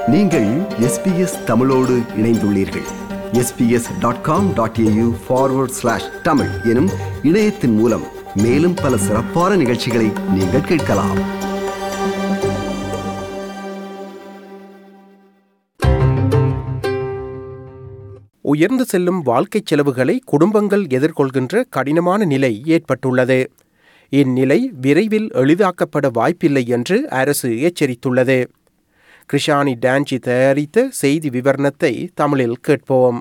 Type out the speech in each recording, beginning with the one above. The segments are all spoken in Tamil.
நீங்கள் எஸ்பிஎஸ் தமிழோடு இணைந்துள்ளீர்கள் SBS dot com dot AU forward slash Tamil எனும் இணையத்தின் மூலம் மேலும் பல சிறப்பான நிகழ்ச்சிகளை நீங்கள் கேட்கலாம் உயர்ந்து செல்லும் வாழ்க்கைச் செலவுகளை குடும்பங்கள் எதிர்கொள்கின்ற கடினமான நிலை ஏற்பட்டுள்ளது இந்நிலை விரைவில் எளிதாக்கப்பட வாய்ப்பில்லை என்று அரசு எச்சரித்துள்ளது கிருஷானி டான்ஜி தயாரித்த செய்தி விவரணத்தை தமிழில் கேட்போம்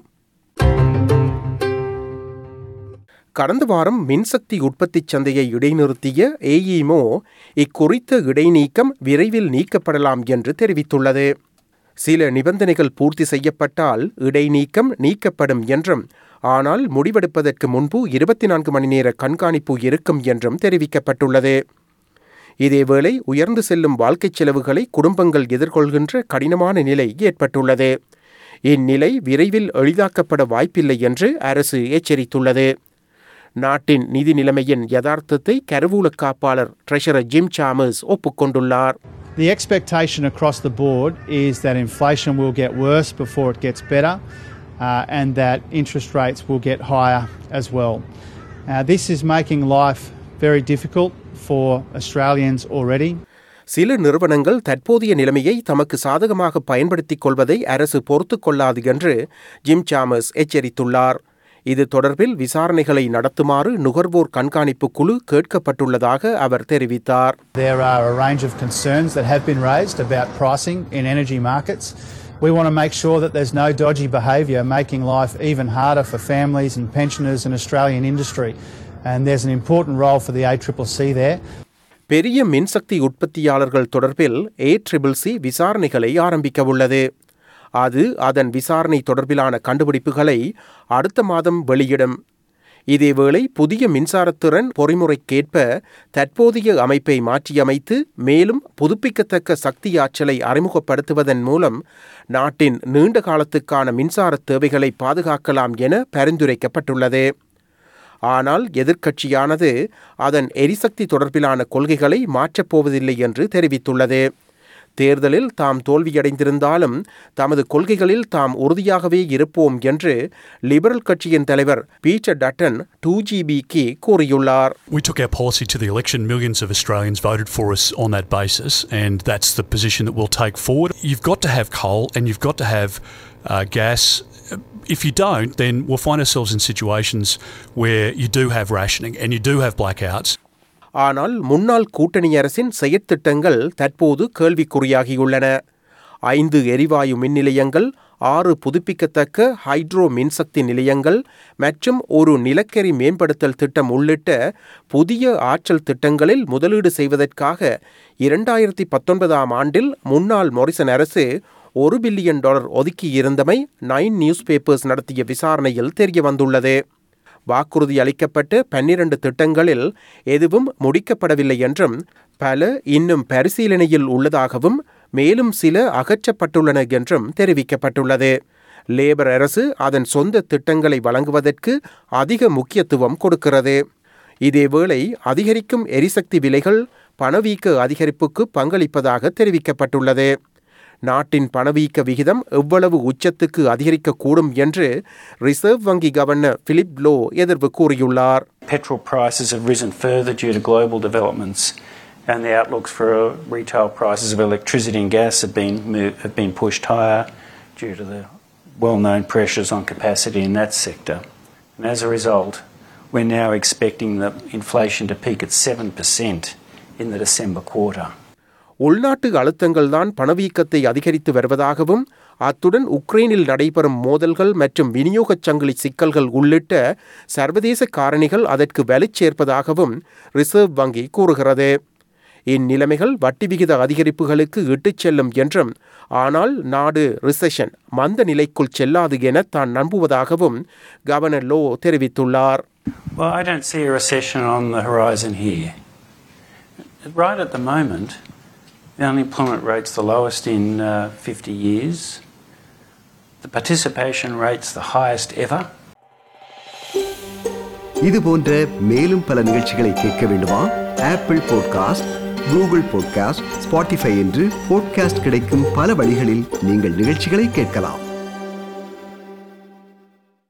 கடந்த வாரம் மின்சக்தி உற்பத்திச் சந்தையை இடைநிறுத்திய ஏஇமோ இக்குறித்த இடைநீக்கம் விரைவில் நீக்கப்படலாம் என்று தெரிவித்துள்ளது சில நிபந்தனைகள் பூர்த்தி செய்யப்பட்டால் இடைநீக்கம் நீக்கப்படும் என்றும் ஆனால் முடிவெடுப்பதற்கு முன்பு இருபத்தி நான்கு மணி நேர கண்காணிப்பு இருக்கும் என்றும் தெரிவிக்கப்பட்டுள்ளது இதேவேளை உயர்ந்து செல்லும் வாழ்க்கைச் செலவுகளை குடும்பங்கள் எதிர்கொள்கின்ற கடினமான நிலை ஏற்பட்டுள்ளது இந்நிலை விரைவில் எளிதாக்கப்பட வாய்ப்பில்லை என்று அரசு எச்சரித்துள்ளது நாட்டின் நிதி நிலைமையின் யதார்த்தத்தை கருவூல காப்பாளர் ட்ரெஷரர் ஜிம் சாமர்ஸ் ஒப்புக்கொண்டுள்ளார் The expectation across the board is that inflation will get worse before it gets better uh, and that interest rates will get higher as well. Uh, this is making life very difficult for Australians already. சில நிறுவனங்கள் தற்போதைய நிலைமையை தமக்கு சாதகமாக பயன்படுத்திக் கொள்வதை அரசு பொறுத்துக் கொள்ளாது என்று ஜிம் சாமர்ஸ் எச்சரித்துள்ளார் இது தொடர்பில் விசாரணைகளை நடத்துமாறு நுகர்வோர் கண்காணிப்பு குழு கேட்கப்பட்டுள்ளதாக அவர் தெரிவித்தார் There are a range of concerns that have been raised about pricing in energy markets. We want to make sure that there's no dodgy behaviour making life even harder for families and pensioners and Australian industry. And there's an important role for the ACCC there. பெரிய மின்சக்தி உற்பத்தியாளர்கள் தொடர்பில் ஏ ட்ரிபிள் சி விசாரணைகளை ஆரம்பிக்க உள்ளது அது அதன் விசாரணை தொடர்பிலான கண்டுபிடிப்புகளை அடுத்த மாதம் வெளியிடும் இதேவேளை புதிய மின்சாரத்திறன் பொறிமுறைக்கேற்ப தற்போதைய அமைப்பை மாற்றியமைத்து மேலும் புதுப்பிக்கத்தக்க சக்தி ஆற்றலை அறிமுகப்படுத்துவதன் மூலம் நாட்டின் நீண்ட காலத்துக்கான மின்சார தேவைகளை பாதுகாக்கலாம் என பரிந்துரைக்கப்பட்டுள்ளது ஆனால் எதிர்க்கட்சியானது அதன் எரிசக்தி தொடர்பிலான கொள்கைகளை மாற்றப்போவதில்லை என்று தெரிவித்துள்ளது தேர்தலில் தாம் தோல்வியடைந்திருந்தாலும் தமது கொள்கைகளில் தாம் உறுதியாகவே இருப்போம் என்று லிபரல் கட்சியின் தலைவர் பீட்டர் டட்டன் டூ ஜிபிக்கு கூறியுள்ளார் We took our policy to the election. Millions of Australians voted for us on that basis, and that's the position that we'll take forward. You've got to have coal and you've got to have uh, gas. If you don't, then we'll find ourselves in situations where you do have rationing and you do have blackouts. ஆனால் முன்னாள் கூட்டணி அரசின் செயற்திட்டங்கள் தற்போது கேள்விக்குறியாகியுள்ளன ஐந்து எரிவாயு மின் நிலையங்கள் ஆறு புதுப்பிக்கத்தக்க ஹைட்ரோ மின்சக்தி நிலையங்கள் மற்றும் ஒரு நிலக்கரி மேம்படுத்தல் திட்டம் உள்ளிட்ட புதிய ஆற்றல் திட்டங்களில் முதலீடு செய்வதற்காக இரண்டாயிரத்தி பத்தொன்பதாம் ஆண்டில் முன்னாள் மொரிசன் அரசு ஒரு பில்லியன் டாலர் ஒதுக்கியிருந்தமை நைன் நியூஸ் பேப்பர்ஸ் நடத்திய விசாரணையில் தெரிய வந்துள்ளது வாக்குறுதி அளிக்கப்பட்ட பன்னிரண்டு திட்டங்களில் எதுவும் முடிக்கப்படவில்லை என்றும் பல இன்னும் பரிசீலனையில் உள்ளதாகவும் மேலும் சில அகற்றப்பட்டுள்ளன என்றும் தெரிவிக்கப்பட்டுள்ளது லேபர் அரசு அதன் சொந்த திட்டங்களை வழங்குவதற்கு அதிக முக்கியத்துவம் கொடுக்கிறது இதேவேளை அதிகரிக்கும் எரிசக்தி விலைகள் பணவீக்க அதிகரிப்புக்கு பங்களிப்பதாக தெரிவிக்கப்பட்டுள்ளது நாட்டின் பணவீக்க விகிதம் எவ்வளவு உச்சத்துக்கு அதிகரிக்கக்கூடும் என்று ரிசர்வ் வங்கி கவர்னர் பிலிப் லோ எதிர்வு கூறியுள்ளார் Petrol prices have risen further due to global developments, and the outlooks for retail prices of electricity and gas have been move, have been pushed higher due to the well-known pressures on capacity in that sector. And as a result, we're now expecting the inflation to peak at seven percent in the December quarter. உள்நாட்டு அழுத்தங்கள்தான் பணவீக்கத்தை அதிகரித்து வருவதாகவும் அத்துடன் உக்ரைனில் நடைபெறும் மோதல்கள் மற்றும் விநியோகச் சங்கிலி சிக்கல்கள் உள்ளிட்ட சர்வதேச காரணிகள் அதற்கு வலுச் சேர்ப்பதாகவும் ரிசர்வ் வங்கி கூறுகிறது இந்நிலைமைகள் வட்டி விகித அதிகரிப்புகளுக்கு இட்டுச் செல்லும் என்றும் ஆனால் நாடு ரிசெஷன் மந்த நிலைக்குள் செல்லாது என தான் நம்புவதாகவும் கவர்னர் லோ தெரிவித்துள்ளார் Well, I don't see a recession on the horizon here. Right at the moment, the unemployment rate's the lowest in uh, 50 years. The participation rate's the highest ever. இது போன்ற மேலும் பல நிகழ்ச்சிகளை கேட்க வேண்டுமா Apple podcast Google podcast Spotify என்று பாட்காஸ்ட் கிடைக்கும் பல வழிகளில் நீங்கள் நிகழ்ச்சிகளை கேட்கலாம்